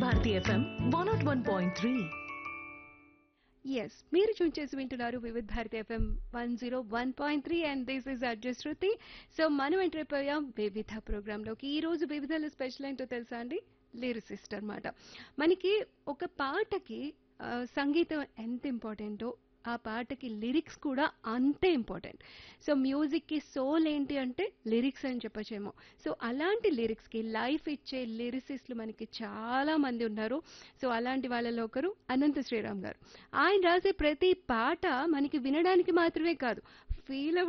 Bharati FM one nought one point three ఎస్ మీరు చూన్ చేసి వింటున్నారు Vividh Bharati FM one zero one point three and this is adjust శృతి సో మనం ఎంటర్ అయిపోయాం వివిధ ప్రోగ్రాంలోకి ఈ రోజు వివిధలో స్పెషల్ ఏంటో తెలుసా అండి లిరిసిస్ట్ అన్నమాట మనకి ఒక పాటకి ఆ, సంగీతం ఎంత ఇంపార్టెంటో ఆ పాటకి లిరిక్స్ కూడా అంతే ఇంపార్టెంట్ సో మ్యూజిక్కి సోల్ ఏంటి అంటే లిరిక్స్ అని చెప్పచ్చేమో సో అలాంటి లిరిక్స్కి లైఫ్ ఇచ్చే లిరిసిస్టులు మనకి చాలా మంది ఉన్నారు సో అలాంటి వాళ్ళలో ఒకరు అనంత శ్రీరామ్ గారు ఆయన రాసే ప్రతి పాట మనకి వినడానికి మాత్రమే కాదు ఫీల్